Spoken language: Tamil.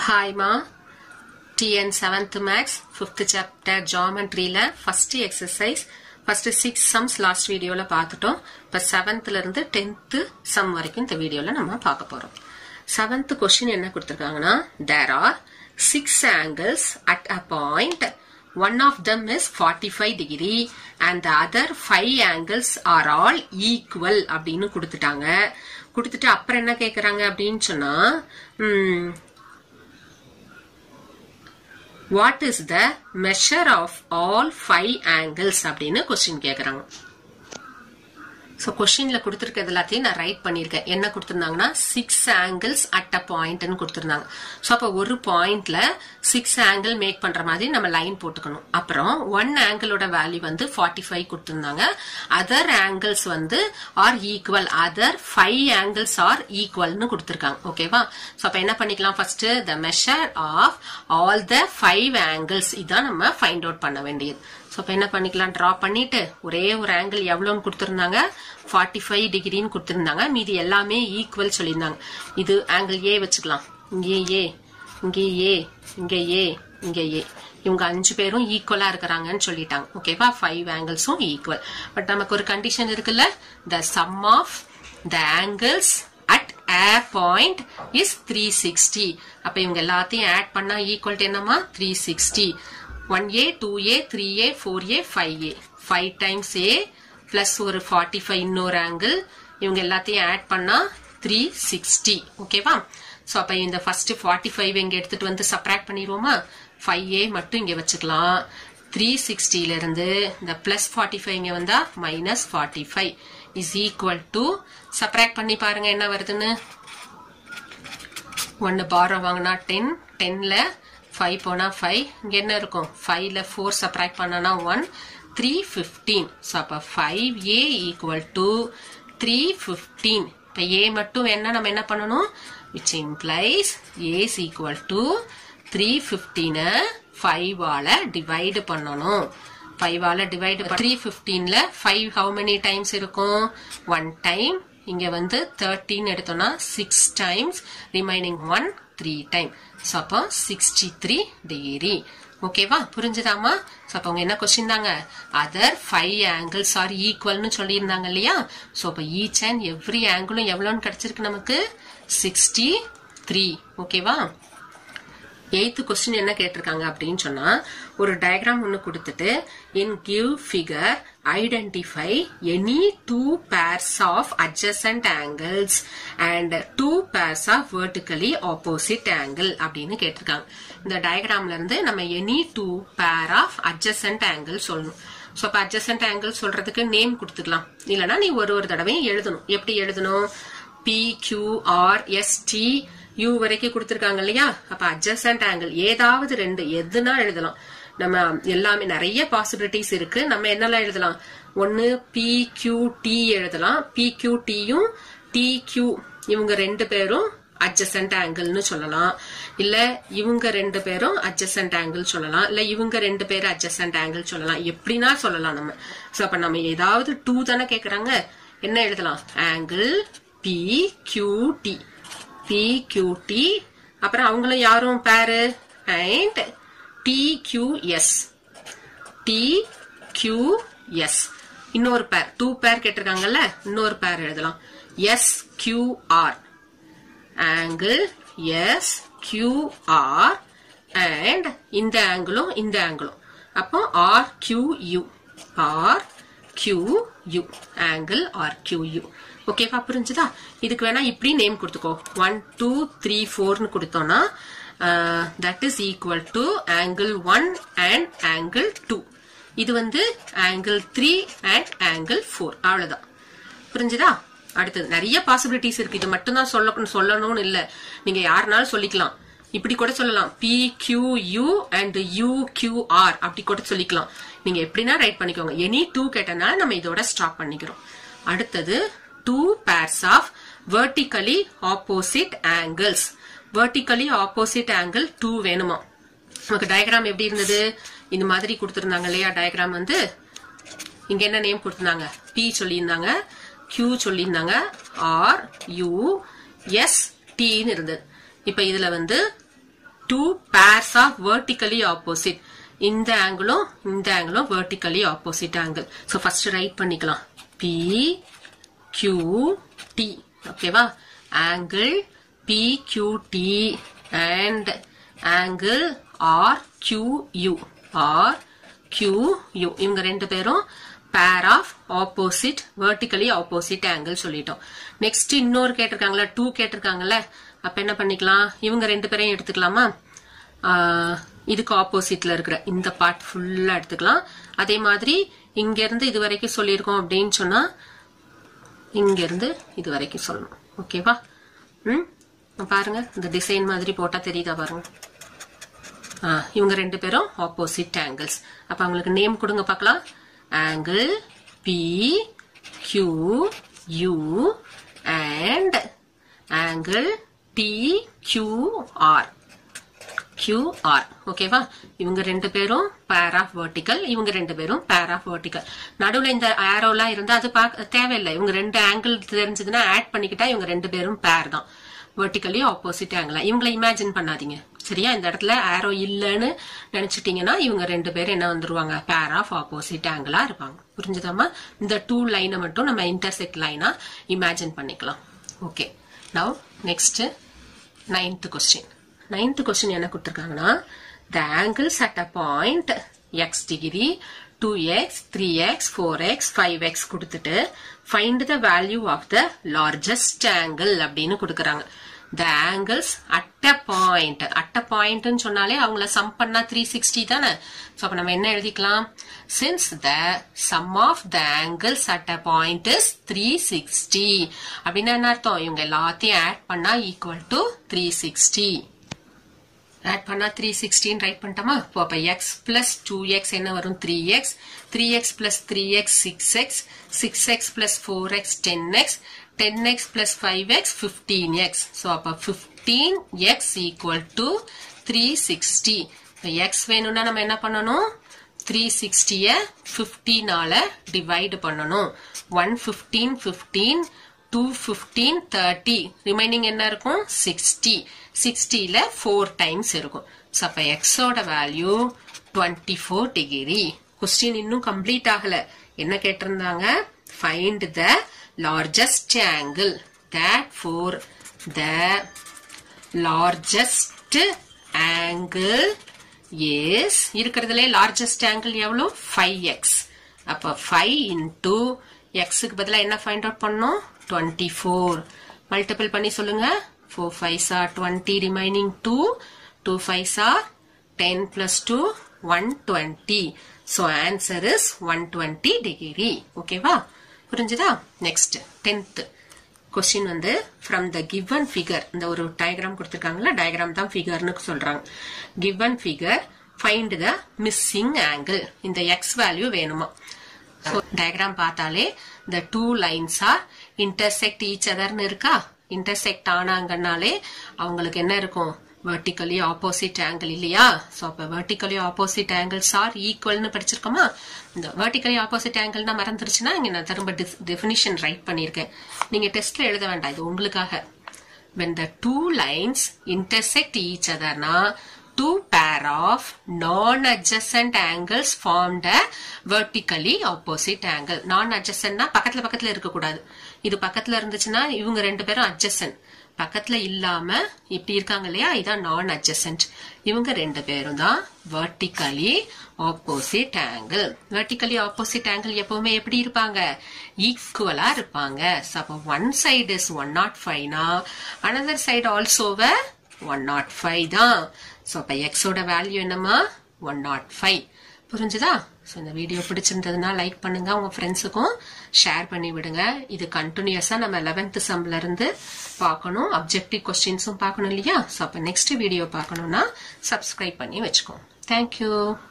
ஹாய்மா TN seventh maths fifth chapter ஜாமெட்ரியில் first exercise first six sums last வீடியோவில் பார்த்துட்டோம் இப்போ செவன்த்ல இருந்து டென்த்து சம் வரைக்கும் இந்த வீடியோவில் நம்ம பார்க்க போகிறோம் செவன்த் கொஸ்டின் என்ன கொடுத்துருக்காங்கன்னா there are six angles at a point one of them is forty five degree and the other five angles are all equal அப்படின்னு கொடுத்துட்டாங்க கொடுத்துட்டு அப்புறம் என்ன கேட்குறாங்க அப்படின்னு சொன்னா ம், what is the measure of all five angles அப்படின்னு கொஸ்டின் கேக்குறாங்க ஸோ கொஸ்டின்ல கொடுத்துருக்கிறது எல்லாத்தையும் நான் ரைட் பண்ணியிருக்கேன் என்ன கொடுத்துருந்தாங்கன்னா சிக்ஸ் ஆங்கிள்ஸ் அட் அ பாயிண்ட்னு கொடுத்துருந்தாங்க ஸோ அப்போ ஒரு பாயிண்ட்ல சிக்ஸ் ஆங்கிள் மேக் பண்ற மாதிரி நம்ம லைன் போட்டுக்கணும் அப்புறம் ஒன் ஆங்கிளோட வேல்யூ வந்து ஃபார்ட்டி ஃபைவ் கொடுத்துருந்தாங்க அதர் ஆங்கிள்ஸ் வந்து are equal other five angles are ஈக்குவல்னு கொடுத்துருக்காங்க ஓகேவா ஸோ அப்போ என்ன பண்ணிக்கலாம் first the measure of all the five angles இதான் நம்ம ஃபைண்ட் அவுட் பண்ண வேண்டியது ஸோ அப்போ என்ன பண்ணிக்கலாம் ட்ரா பண்ணிட்டு ஒரே ஒரு ஆங்கிள் எவ்வளோன்னு கொடுத்துருந்தாங்க ஃபார்ட்டி ஃபைவ் டிகிரின்னு கொடுத்துருந்தாங்க மீதி எல்லாமே ஈக்குவல் சொல்லியிருந்தாங்க இது ஆங்கிள் ஏ வச்சுக்கலாம் இங்கே ஏ இங்கே ஏ இங்கே ஏ இங்கே ஏ இவங்க அஞ்சு பேரும் ஈக்குவலா இருக்கிறாங்கன்னு சொல்லிட்டாங்க ஓகேவா ஃபைவ் ஆங்கிள்ஸும் ஈக்குவல் பட் நமக்கு ஒரு கண்டிஷன் இருக்குல்ல the sum of the angles at a point is three sixty அப்ப இவங்க எல்லாத்தையும் ஆட் பண்ணா ஈக்குவல் என்னமா three sixty one a two a three a four a five a five times a plus ஒரு ஃபார்ட்டி ஃபைவ் இன்னொரு ஆங்கிள் இவங்க எல்லாத்தையும் ஆட் பண்ணா த்ரீ சிக்ஸ்டி ஓகேவா ஸோ அப்போ இந்த ஃபர்ஸ்ட் ஃபார்ட்டி ஃபைவ் இங்கே எடுத்துட்டு வந்து சப்ராக்ட் பண்ணிடுவோமா ஃபைவ் ஏ மட்டும் இங்கே வச்சுக்கலாம் த்ரீ சிக்ஸ்டில இருந்து இந்த பிளஸ் ஃபார்ட்டி ஃபைவ் இங்கே வந்தா minus forty five is equal to subtract பண்ணி பாருங்க என்ன வருதுன்னு ஒன்று பாரோ வாங்கினா டென் டென்ல ஃபைவ் போனா ஃபைவ் இங்க என்ன இருக்கும் ஃபைவ்ல ஃபோர் சப்ராக்ட் பண்ணனா ஒன் த்ரீ ஃபிஃப்டீன் ஸோ அப்போ five a equal to three ஃபிஃப்டீன் இப்போ ஏ மட்டும் என்ன நம்ம என்ன பண்ணணும் which implies a is equal to three ஃபிஃப்டீனை ஃபைவால டிவைடு பண்ணணும் ஃபைவால டிவைடு த்ரீ ஃபிஃப்டீன்ல ஃபைவ் ஹவு மெனி டைம்ஸ் இருக்கும் ஒன் டைம் இங்க வந்து தேர்ட்டின் எடுத்தோம்னா six times remaining one three time so அப்போ சிக்ஸ்டி த்ரீ டிகிரி ஓகேவா புரிஞ்சுதாமா ஸோ அப்போ அவங்க என்ன கொஸ்டின் தாங்க அதர் ஃபைவ் ஆங்கிள்ஸ் ஆர் ஈக்குவல்னு சொல்லியிருந்தாங்க இல்லையா ஸோ அப்போ ஈச் அண்ட் எவ்ரி ஆங்கிளும் எவ்வளோன்னு கிடைச்சிருக்கு நமக்கு சிக்ஸ்டி த்ரீ ஓகேவா எய்த்து கொஸ்டின் என்ன கேட்டிருக்காங்க அப்படின்னு சொன்னா ஒரு டயக்ராம் ஒன்று கொடுத்துட்டு in give figure identify any two pairs of adjacent angles and two pairs of vertically opposite angle அப்படின்னு கேட்டிருக்காங்க இந்த டயக்ராம்ல இருந்து நம்ம any two pair of adjacent angle சொல்லணும் ஸோ அப்போ அட்ஜசன்ட் ஆங்கிள் சொல்றதுக்கு நேம் கொடுத்துக்கலாம் இல்லைன்னா நீ ஒரு ஒரு தடவையும் எழுதணும் எப்படி எழுதணும் P Q R S T U வரைக்கும் கொடுத்துருக்காங்க இல்லையா அப்ப அட்ஜசன்ட் ஆங்கிள் ஏதாவது ரெண்டு எதுனா எழுதலாம் நம்ம எல்லாமே நிறைய பாசிபிலிட்டிஸ் இருக்கு நம்ம என்னெல்லாம் எழுதலாம் ஒன்னு பி கியூ டி எழுதலாம் பி கியூ டியும் டி கியூ இவங்க ரெண்டு பேரும் அட்ஜசன்ட் ஆங்கிள்னு சொல்லலாம் இல்ல இவங்க ரெண்டு பேரும் அட்ஜசன்ட் ஆங்கிள் சொல்லலாம் இல்ல இவங்க ரெண்டு பேரும் அட்ஜசன்ட் ஆங்கிள் சொல்லலாம் எப்படின்னா சொல்லலாம் நம்ம சோ அப்ப நம்ம ஏதாவது டூ தானே கேக்குறாங்க என்ன எழுதலாம் angle P Q T PQT அப்புறம் அவங்களும் யாரும் பேரு அண்ட் TQS TQS இன்னொரு பேர் டூ பேர் கேட்டிருக்காங்கல்ல இன்னொரு பேர் எழுதலாம் SQR ஆங்கிள் SQR அண்ட் இந்த ஆங்கிளும் இந்த ஆங்கிளும் அப்போ RQU RQU ஆங்கிள் RQU ஓகேவா புரிஞ்சுதா இதுக்கு வேணா இப்படி நேம் கொடுத்துக்கோ ஒன் டூ த்ரீ ஃபோர்னு கொடுத்தோம்னா that is equal to angle one and angle two இது வந்து angle three and angle four அவ்வளவுதான் புரிஞ்சுதா அடுத்தது நிறைய பாசிபிலிட்டிஸ் இருக்கு இது மட்டும் தான் சொல்ல சொல்லணும்னு இல்ல நீங்க யாருனாலும் சொல்லிக்கலாம் இப்படி கூட சொல்லலாம் P Q U and U Q R அப்படி கூட சொல்லிக்கலாம் நீங்க எப்படின்னா ரைட் பண்ணிக்கோங்க எனி டூ கேட்டனால நம்ம இதோட ஸ்டாப் பண்ணிக்கிறோம் அடுத்தது two pairs of vertically opposite angles vertically opposite angle 2 வேணுமா நமக்கு டயக்ராம் எப்படி இருந்தது இந்த மாதிரி கொடுத்திருந்தாங்க இல்லையா டயக்ராம் வந்து இங்க என்ன நேம் கொடுத்திருந்தாங்க P சொல்லியிருந்தாங்க Q சொல்லியிருந்தாங்க R U S T ன்னு இருந்தது இப்ப இதுல வந்து two pairs of vertically opposite இந்த ஆங்கிளும் இந்த ஆங்கிளும் vertically opposite angle so first right பண்ணிக்கலாம் பி கியூ டி ஓகேவா angle P Q T and angle R Q U R Q U இவங்க ரெண்டு பேரும் pair of opposite vertically opposite angle சொல்லிட்டோம் நெக்ஸ்ட் இன்னொரு கேட்டிருக்காங்களா டூ கேட்டிருக்காங்கல்ல அப்ப என்ன பண்ணிக்கலாம் இவங்க ரெண்டு பேரையும் எடுத்துக்கலாமா ஆஹ் இதுக்கு ஆப்போசிட்ல இருக்கிற இந்த பார்ட் ஃபுல்லா எடுத்துக்கலாம் அதே மாதிரி இங்க இருந்து இது வரைக்கும் சொல்லியிருக்கோம் அப்படின்னு சொன்னா இங்க இருந்து இது வரைக்கும் சொல்லணும் ஓகேவா ம் பாருங்க இந்த டிசைன் மாதிரி போட்டா தெரியுதா பாருங்க ஆ, இவங்க ரெண்டு பேரும் ஆப்போசிட் ஆங்கிள்ஸ் அப்ப அவங்களுக்கு நேம் கொடுங்க பார்க்கலாம் angle P Q U and angle T Q R QR ஓகேவா இவங்க ரெண்டு பேரும் பேர் ஆஃப் வெர்டிக்கல் இவங்க ரெண்டு பேரும் பேர் ஆஃப் வெர்டிக்கல் நடுவுல இந்த ஆரோலாம் இருந்தா அது பார்க்க தேவையில்லை இவங்க ரெண்டு ஆங்கிள் தெரிஞ்சதுன்னா ஆட் பண்ணிக்கிட்டா இவங்க ரெண்டு பேரும் பேர் தான் வெர்டிக்கலி ஆப்போசிட் ஆங்கிளா இவங்களை இமேஜின் பண்ணாதீங்க சரியா இந்த இடத்துல ஆரோ இல்லைன்னு நினைச்சிட்டீங்கன்னா இவங்க ரெண்டு பேரும் என்ன வந்துருவாங்க பேர் ஆஃப் ஆப்போசிட் ஆங்கிளா இருப்பாங்க புரிஞ்சுதாமா இந்த டூ லைனை மட்டும் நம்ம இன்டர்செக்ட் லைனா இமேஜின் பண்ணிக்கலாம் okay now next ninth question ninth question என்ன கொடுத்துருக்காங்கன்னா the angles at a point x degree two x three x four x five x கொடுத்துட்டு find the value of the largest angle அப்படின்னு கொடுக்குறாங்க the angles at a point at a பாயிண்ட்னு சொன்னாலே அவங்கள சம் பண்ணா த்ரீ சிக்ஸ்டி தானே ஸோ அப்போ நம்ம என்ன எழுதிக்கலாம் since the sum of the angles at a point is three sixty அப்படின்னா என்ன அர்த்தம் இவங்க எல்லாத்தையும் ஆட் பண்ணா equal to three sixty add பண்ணா த்ரீ சிக்ஸ்டின் ரைட் பண்ணிட்டோமா இப்போ அப்போ எக்ஸ் பிளஸ் டூ எக்ஸ் என்ன வரும் three x three x plus three x six x six x plus four x ten x ten x plus five x fifteen x so அப்போ fifteen x equal to three sixty x வேணும்னா நம்ம என்ன பண்ணணும் த்ரீ சிக்ஸ்டிய ஃபிஃப்டீனால டிவைடு பண்ணணும் one fifteen fifteen two fifteen thirty remaining என்ன இருக்கும் சிக்ஸ்டி சிக்ஸ்டியில் ஃபோர் டைம்ஸ் இருக்கும் ஸோ அப்போ எக்ஸோட value twenty four degree question இன்னும் கம்ப்ளீட் ஆகல என்ன கேட்டிருந்தாங்க find the largest angle that four the largest angle எஸ் இருக்கிறதுலே லார்ஜஸ்ட் ஆங்கிள் எவ்வளோ ஃபைவ் எக்ஸ் அப்போ ஃபைவ் இன்டூ எக்ஸுக்கு பதிலாக என்ன ஃபைண்ட் அவுட் பண்ணோம் டுவெண்ட்டி ஃபோர் மல்டிபிள் பண்ணி சொல்லுங்க four five sir twenty remaining two two five sir ten plus two one twenty so answer is one twenty degree ஓகேவா புரிஞ்சுதா நெக்ஸ்ட் டென்த்து கொஸ்டின் வந்து ஃப்ரம் த கிவன் ஃபிகர் இந்த ஒரு டயக்ராம் கொடுத்துருக்காங்கல்ல டயக்ராம் தான் ஃபிகர்னு சொல்றாங்க given figure find the missing angle இந்த எக்ஸ் வேல்யூ வேணுமா ஸோ டயக்ராம் பார்த்தாலே இந்த two lines are intersect each other இருக்கா இன்டர்செக்ட் ஆனாங்கன்னாலே அவங்களுக்கு என்ன இருக்கும் வெர்டிக்கலி ஆப்போசிட் ஆங்கிள் இல்லையா ஸோ அப்போ வெர்டிக்கலி ஆப்போசிட் ஆங்கிள்ஸ் ஆர் ஈக்குவல்னு படிச்சிருக்கோமா இந்த வெர்டிக்கலி ஆப்போசிட் ஆங்கிள்னா மறந்துருச்சுன்னா இங்கே நான் திரும்ப டெஃபினிஷன் ரைட் பண்ணியிருக்கேன் நீங்கள் டெஸ்ட்ல எழுத வேண்டாம் இது உங்களுக்காக when the two lines intersect each other na two pair of non-adjacent angles formed a vertically opposite angle non-adjacent னா பக்கத்துல பக்கத்துல இருக்கக்கூடாது இது பக்கத்துல இருந்துச்சுன்னா இவங்க ரெண்டு பேரும் adjacent பக்கத்துல இல்லாம இப்படி இருக்காங்க இல்லையா இதான் நான் adjacent இவங்க ரெண்டு பேரும் தான் vertically opposite angle vertically opposite angle எப்பவுமே எப்படி இருப்பாங்க ஈக்குவலா இருப்பாங்க So, அப்போ one side is one nought ஃபைவ்னா அனதர் சைடு ஆல்சோவ ஒன் நாட் ஃபைவ் தான் ஸோ அப்போ எக்ஸோட வேல்யூ என்னம்மா ஒன் நாட் ஃபைவ் புரிஞ்சுதா ஸோ இந்த வீடியோ பிடிச்சிருந்ததுன்னா லைக் பண்ணுங்க உங்க ஃப்ரெண்ட்ஸுக்கும் ஷேர் பண்ணி விடுங்க இது கண்டினியூஸாக நம்ம லெவன்த் சம்ல இருந்து பார்க்கணும் அப்ஜெக்டிவ் கொஸ்டின்ஸும் பார்க்கணும் இல்லையா ஸோ அப்போ நெக்ஸ்ட் வீடியோ பார்க்கணும்னா சப்ஸ்கிரைப் பண்ணி வச்சுக்கோங்க தேங்க்யூ